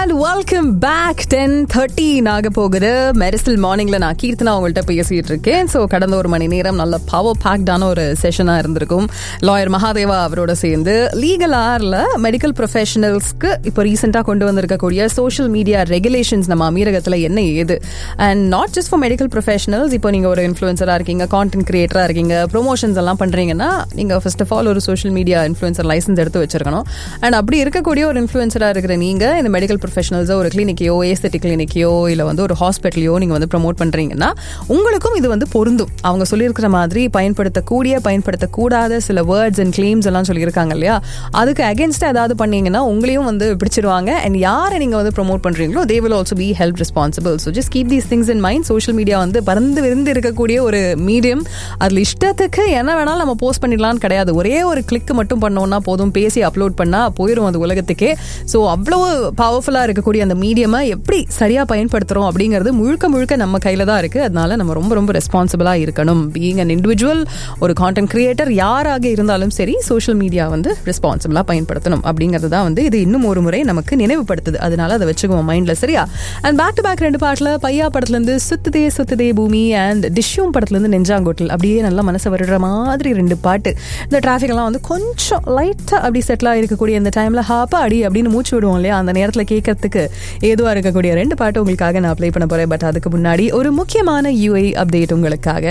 And welcome back ten thirteen ஆக போகுது மெரிசல் மார்னிங்ல நான் கீர்த்தனா உங்கள்கிட்ட பேசிட்டு இருக்கேன் ஸோ கடந்த ஒரு மணி நேரம் நல்ல பவர் பேக்டான ஒரு செஷனாக இருந்திருக்கும் லாயர் மகாதேவா அவரோட சேர்ந்து லீகல் ஆர்ல மெடிக்கல் ப்ரொஃபஷனல்ஸ்க்கு இப்போ ரீசெண்டாக கொண்டு வந்திருக்கக்கூடிய சோஷியல் மீடியா ரெகுலேஷன்ஸ் நம்ம அமீரகத்தில் என்ன ஏது and not just for medical professionals இப்போ நீங்கள் ஒரு இன்ஃப்ளூயன்சராக இருக்கீங்க கான்டென்ட் கிரியேட்டராக இருக்கீங்க ப்ரொமோஷன்ஸ் எல்லாம் பண்ணுறீங்கன்னா நீங்கள் ஃபர்ஸ்ட் ஆஃப் ஆல் ஒரு சோஷியல் மீடியா இன்ஃப்ளூயன்சர் லைசன்ஸ் எடுத்து வச்சிருக்கணும் அண்ட் அப்படி இருக்கக்கூடிய ஒரு இன்ஃப்ளூயன்சராக இருக்கிற நீங்கள் இந்த மெடிக்கல் ப்ரொஃபஷனல்ஸோ ஒரு கிளினிக்கையோ ஏஸ்தட்டிக் கிளினிக்கையோ இல்லை வந்து ஒரு ஹாஸ்பிட்டலையோ நீங்கள் வந்து ப்ரமோட் பண்ணுறீங்கன்னா உங்களுக்கும் இது வந்து பொருந்தும் அவங்க சொல்லியிருக்கிற மாதிரி பயன்படுத்தக்கூடிய பயன்படுத்தக்கூடாத சில வேர்ட்ஸ் அண்ட் கிளைம்ஸ் எல்லாம் சொல்லியிருக்காங்க இல்லையா அதுக்கு அகேன்ஸ்டாக ஏதாவது பண்ணீங்கன்னா உங்களையும் வந்து பிடிச்சிருவாங்க அண்ட் யாரை நீங்கள் வந்து ப்ரமோட் பண்ணுறீங்களோ they will also be help responsible so just keep these things in mind social media வந்து பறந்து விருந்து இருக்கக்கூடிய ஒரு மீடியம் அதில் இஷ்டத்துக்கு என்ன வேணாலும் நம்ம போஸ்ட் பண்ணிடலாம்னு கிடையாது ஒரே ஒரு கிளிக் மட்டும் பண்ணோம்னா போதும் பேசி அப்லோட் பண்ணால் போயிடும் அது உலகத்துக்கே ஸோ அவ்வளோ பவர்ஃபுல்லாக இருக்கக்கூடிய அந்த மீடியமை எப்படி சரியாக பயன்படுத்துகிறோம் அப்படிங்கிறது முழுக்க முழுக்க நம்ம கையில் தான் இருக்குது அதனால நம்ம ரொம்ப ரொம்ப ரெஸ்பான்சிபிளாக இருக்கணும் பீயிங் அன் இண்டிவிஜுவல் ஒரு கான்டென்ட் கிரியேட்டர் யாராக இருந்தாலும் சரி சோஷியல் மீடியா வந்து ரெஸ்பான்சிபிளாக பயன்படுத்தணும் அப்படிங்கிறது தான் வந்து இது இன்னும் ஒரு முறை நமக்கு நினைவுபடுத்துது அதனால அதை வச்சுக்குவோம் மைண்டில் சரியா அண்ட் பேக் டு பேக் ரெண்டு பாட்டில் பையா படத்துலேருந்து சுத்துதே சுத்துதே பூமி அண்ட் டிஷ்யூம் படத்துலேருந்து நெஞ்சாங்கோட்டில் அப்படியே நல்லா மனசை வருடுற மாதிரி ரெண்டு பாட்டு இந்த டிராஃபிக் எல்லாம் வந்து கொஞ்சம் லைட்டாக அப்படி செட்டிலாக இருக்கக்கூடிய இந்த டைமில் ஹாப்பா அடி அப்படின்னு மூச்சு விடுவோம் இல்லையா அந்த நேரத்தில் கேட்கறதுக்கு ஏதுவாக இருக்கக்கூடிய ரெண்டு பாட்டு உங்களுக்காக நான் அப்ளை பண்ண போகிறேன் பட் அதுக்கு முன்னாடி ஒரு முக்கியமான யூஐ அப்டேட் உங்களுக்காக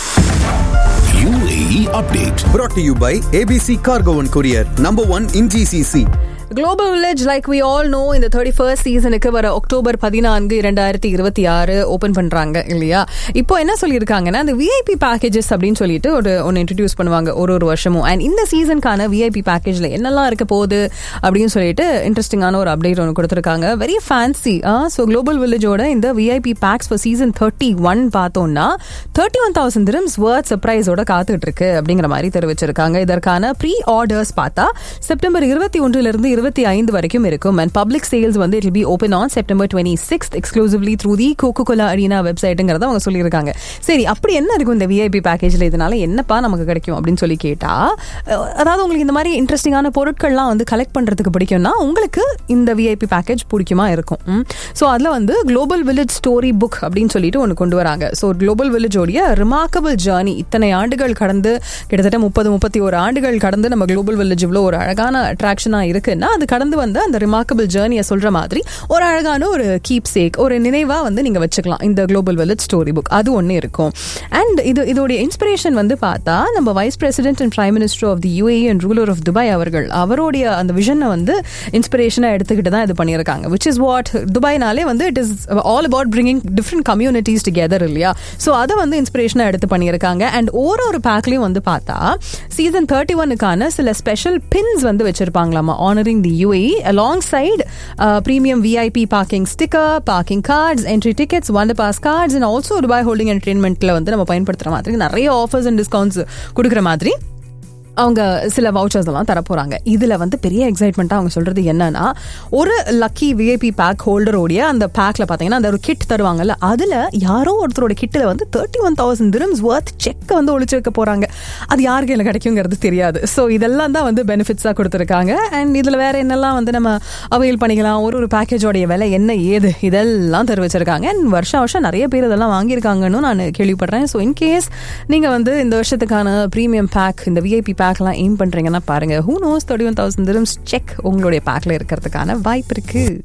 UAE update. brought to you by ABC Cargo and Courier, number one in GCC. Global village like we all know இந்த தேர்ட்டி ஃபர்ஸ்ட் சீசனுக்கு வர அக்டோபர் பதினான்கு இரண்டாயிரத்தி இருபத்தி ஆறு ஓப்பன் பண்றாங்க இல்லையா இப்போ என்ன சொல்லியிருக்காங்கன்னா இந்த விஐபி பேக்கேஜஸ் அப்படின்னு சொல்லிட்டு ஒரு ஒன்று இன்ட்ரடியூஸ் பண்ணுவாங்க ஒரு ஒரு வருஷமும் அண்ட் இந்த சீசனுக்கான விஐபி பேக்கேஜ்ல என்னெல்லாம் இருக்க போகுது அப்படின்னு சொல்லிட்டு இன்ட்ரெஸ்டிங்கான ஒரு அப்டேட் ஒன்று கொடுத்துருக்காங்க வெரி ஃபேன்சி ஸோ குளோபல் வில்லேஜோட இந்த VIP packs for season thirty one பார்த்தோம்னா thirty one thousand dirhams worth சர்ப்ரைஸோட காத்துட்டு இருக்கு அப்படிங்கிற மாதிரி தெரிவிச்சிருக்காங்க இதற்கான ப்ரீ ஆர்டர்ஸ் பார்த்தா செப்டம்பர் இருபத்தி ஒன்றுல இருந்து இருபத்தி ஐந்து வரைக்கும் இருக்கும் அண்ட் பப்ளிக் சேல்ஸ் வந்து it be open on September twenty six exclusively through the Coca Cola Arena வெப்சைட்டுங்கிறத அவங்க சொல்லியிருக்காங்க சரி அப்படி என்ன இருக்கும் இந்த விஐபி பேக்கேஜில் இதனால என்னப்பா நமக்கு கிடைக்கும் அப்படின்னு சொல்லி கேட்டா அஹ், அதாவது உங்களுக்கு இந்த மாதிரி இன்ட்ரெஸ்டிங்கான பொருட்கள்லாம் வந்து கலெக்ட் பண்ணுறதுக்கு பிடிக்கும்னா உங்களுக்கு இந்த விஐபி பேக்கேஜ் பிடிக்குமா இருக்கும் ஸோ அதில் வந்து குளோபல் வில்லேஜ் ஸ்டோரி புக் அப்படின்னு சொல்லிட்டு ஒன்று கொண்டு வராங்க ஸோ குளோபல் வில்லேஜோடைய ரிமார்க்கபிள் ஜேர்னி இத்தனை ஆண்டுகள் கடந்து கிட்டத்தட்ட முப்பது முப்பத்தி ஒரு ஆண்டுகள் கடந்து நம்ம குளோபல் வில்லேஜ் இவ்வளோ ஒரு அழகான அட்ராக்ஷனாக இருக்குன்னா அது கடந்து வந்து அந்த ரிமார்க்கபிள் ஜேர்னியை சொல்ற மாதிரி ஒரு அழகான ஒரு கீப் சேக் ஒரு நினைவா வந்து நீங்க வச்சுக்கலாம் இந்த குளோபல் வில்லேஜ் ஸ்டோரி புக் அது ஒன்று இருக்கும் அண்ட் இது இதோடைய இன்ஸ்பிரேஷன் வந்து பார்த்தா நம்ம vice president and prime minister of the UAE and ruler of Dubai அவர்கள் அவருடைய அந்த விஷனை வந்து இன்ஸ்பிரேஷனாக எடுத்துக்கிட்டு தான் இது பண்ணியிருக்காங்க விச் இஸ் வாட் துபாய்னாலே வந்து it is all about bringing different communities together இல்லையா ஸோ அதை வந்து இன்ஸ்பிரேஷனாக எடுத்து பண்ணியிருக்காங்க அண்ட் ஒரு ஒரு பேக்லையும் வந்து பார்த்தா சீசன் தேர்ட்டி ஒனுக்கான சில ஸ்பெஷல் பின்ஸ் வந்து வச்சிருப்பாங்களாமா honouring the UAE alongside uh, premium VIP parking sticker, parking cards, entry tickets, wonder pass cards and also Dubai Holding Entertainmentல வந்து நம்ம பயன்படுத்துற மாதிரி நிறைய ஆஃபர்ஸ் அண்ட் டிஸ்கவுண்ட்ஸ் கொடுக்குற மாதிரி அவங்க சில வவுச்சர்ஸ் எல்லாம் தரப்போறாங்க இதுல வந்து பெரிய எக்ஸைட்மெண்ட்டாக அவங்க சொல்றது என்னன்னா ஒரு லக்கி விஐபி பேக் ஹோல்டரோடைய அந்த பேக்ல பாத்தீங்கன்னா அந்த ஒரு கிட் தருவாங்கல்ல அதுல யாரோ ஒருத்தரோட கிட்டில் வந்து thirty one thousand dirhams worth செக்கை வந்து ஒழிச்சு வைக்க போறாங்க அது யாருக்கு கையில் கிடைக்குங்கிறது தெரியாது ஸோ இதெல்லாம் தான் வந்து பெனிஃபிட்ஸாக கொடுத்துருக்காங்க அண்ட் இதில் வேற என்னெல்லாம் வந்து நம்ம அவைல் பண்ணிக்கலாம் ஒரு ஒரு பேக்கேஜோடைய விலை என்ன ஏது இதெல்லாம் தெரிவிச்சிருக்காங்க அண்ட் வருஷம் வருஷம் நிறைய பேர் இதெல்லாம் வாங்கியிருக்காங்கன்னு நான் கேள்விப்படுறேன் ஸோ இன்கேஸ் நீங்கள் வந்து இந்த வருஷத்துக்கான ப்ரீமியம் பேக் இந்த விஐபி பேக்லாம் எய்ம் பண்ணுறீங்கன்னா பாருங்க who knows thirty one thousand dirhams check உங்களுடைய பேக்கில் இருக்கிறதுக்கான வாய்ப்பு இருக்குது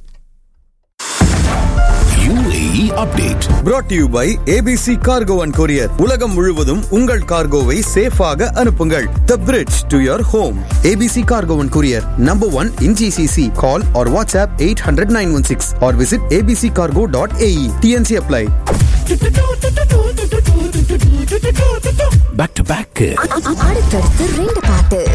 UAE update. brought to you by ABC Cargo and Courier. உலகம் முழுவதும் உங்கள் கார்கோவை சேஃபாக அனுப்புங்கள் The bridge to your home. ABC Cargo and Courier, number one in GCC. Call or WhatsApp 800-916 or visit abccargo.ae. TNC apply. Back to back. அடுத்தடுத்து ரெண்டு பாட்டு